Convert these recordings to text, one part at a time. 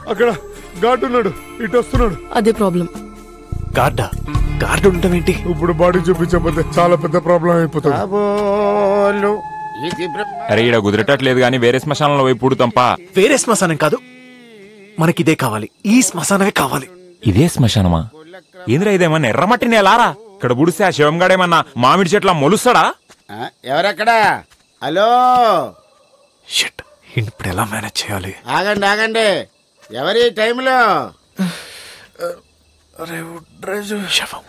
అక్కడ గాడ్ ఉన్నాడు ఇటు వస్తున్నాడు అదే ప్రాబ్లం గార్డా గార్డు ఉండటం ఏంటి ఇప్పుడు బాడీ చూపించకపోతే చాలా పెద్ద ప్రాబ్లం అయిపోతుంది కాబోలు ఇది బ్రహ్మ అరే ఈడ కుదిరేటట్లేదు కానీ వేరే శ్మశానంలో పోయి పుడుతాంపా వేరే శ్మశానం కాదు మనకి ఇదే కావాలి ఈ శ్మశానమే కావాలి ఇదే శ్మశానమా ఏంద్రా ఇదేమన్నా ఎర్రమట్టి నేలారా ఇక్కడ పుడిస్తే ఆ శివంగాడేమన్నా మామిడి చెట్ల మొలుస్తాడా ఆ, ఎవరక్కడ హలో షిట్ ఇప్పుడు ఎలా మేనేజ్ చేయాలి ఆగండి ఆగండి ఎవరి టైంలో శవం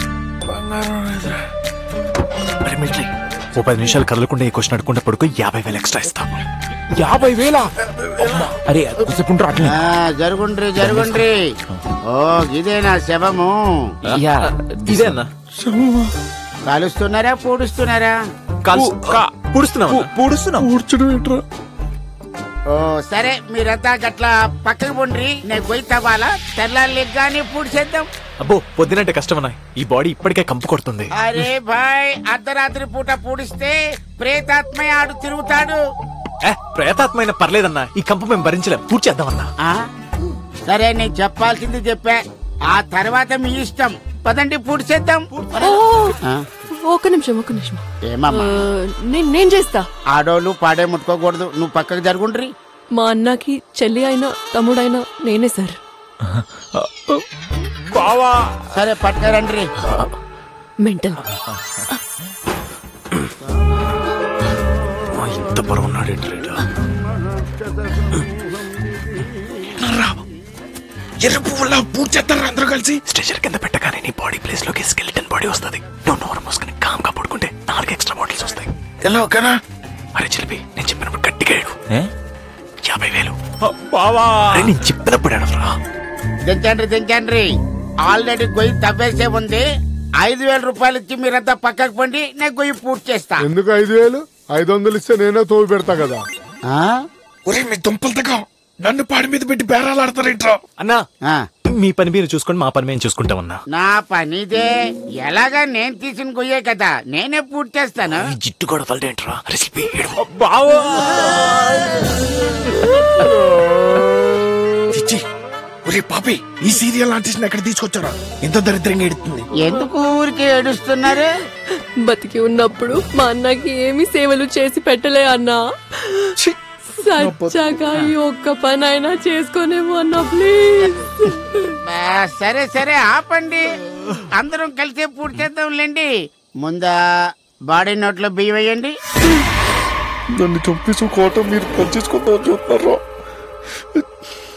అరే మిలిటరీ ఓ పది నిమిషాలు కదలకుండా ఈ క్వశ్చన్ అడగకుండా పడుకో యాభై వేలు ఎక్స్ట్రా ఇస్తాము యాభై వేల అరే కుసకుంటారు అట్లే ఆ, జరుగుండ్రి జరుగుండ్రి ఓ ఇదేనా శవము ఇదే అన్న కాలుస్తున్నారా పూడుస్తున్నారా పుడుస్తున్నాం పూడుస్తున్నాం కూర్చుని ఏంట్రా ఓ సరే మీరంతా గట్లా పక్కకు పోండ్రి నేను పోయి తవ్వాలా తెల్లాలి కానీ పూడ్చేద్దాం అబ్బో పొద్దునంటే కష్టమన్నా ఈ బాడీ ఇప్పటికే కంపు కొడుతుంది అరే భాయ్ అర్ధరాత్రి పూట పూడిస్తే ప్రేతాత్మ ఆడు తిరుగుతాడు ఏ ప్రేతాత్మైన పర్లేదన్నా ఈ కంపు మేము భరించలేం పూర్తి చేద్దామన్నా ఆ సరే నేను చెప్పాల్సింది చెప్పా ఆ తర్వాత మీ ఇష్టం పదండి పూడ్చేద్దాం ఓ ఆ, ఒక నిమిషం ఒక నిమిషం ఏమమ్మా ఆ, నేను నేను చేస్తా ఆడోళ్ళు పాడే ముట్టుకోకూడదు నువ్వు పక్కకు జరుగుండ్రి మా అన్నకి చెల్లి అయినా తమ్ముడైనా నేనే సార్ బావా సరే పట్టుకరండ్రి మెంటల్ మా ఇంత బరువు ఉన్నాడు ఏంటి రేటు? ఎర్ర పువ్వులా పూర్తి చేస్తారు అందరూ కలిసి స్ట్రెచర్ కింద పెట్టగానే నీ బాడీ ప్లేస్ లోకి స్కెలిటన్ బాడీ వస్తుంది నువ్వు నోరు మూసుకుని కామ్ గా పడుకుంటే నాలుగు ఎక్స్ట్రా బాటిల్స్ వస్తాయి ఎలా ఓకేనా అరే చిలిపి నేను చెప్పినప్పుడు గట్టిగా ఏడు ఏ? యాభై వేలు బావా అరే నేను చెప్పినప్పుడు ఏడవరా దించండి దించండి ఆల్రెడీ గొయ్యి తవ్వేసే ఉంది ఐదు వేల రూపాయలు ఇచ్చి మీరంతా పక్కకు పండి నేను గొయ్యి పూర్తి చేస్తా ఎందుకు ఐదు వేలు ఐదు వందలు ఇస్తే నేనే తోవి పెడతా కదా ఆ? ఒరే మీ దుంపలు దగ్గ నన్ను పాడి మీద పెట్టి బేరాలు ఆడతారేంట్రా అన్నా ఆ. మీ పని మీరు చూసుకొని మా పని మేము చూసుకుంటామన్నా నా పనిదే ఎలాగా నేను తీసిన గొయ్యే కదా నేనే పూర్తి చేస్తాను ఈ జిట్టు కూడా తలడేంట్రా అరే శిల్పి ఏడు బావా చిచ్చి ఒరే పాపి ఈ సీరియల్ ఆర్టిస్ట్ ఎక్కడ తీసుకొచ్చారా ఎంత దరిద్రంగా ఎడుతుంది ఎందుకు ఊరికి ఏడుస్తున్నారు బతికి ఉన్నప్పుడు మా అన్నకి ఏమి సేవలు చేసి పెట్టలే అన్నా సచ్చాగా ఈ ఒక్క పని అయినా చేసుకునేమో అన్నా ప్లీజ్ ఆ, సరే సరే ఆపండి అందరం కలిసి పూర్తి చేద్దాంలేండి ముందా బాడీ నోట్లో బియ్యం వేయండి నన్ను చంపేసి కోట మీరు పనిచేసుకుందాం చూస్తున్నారా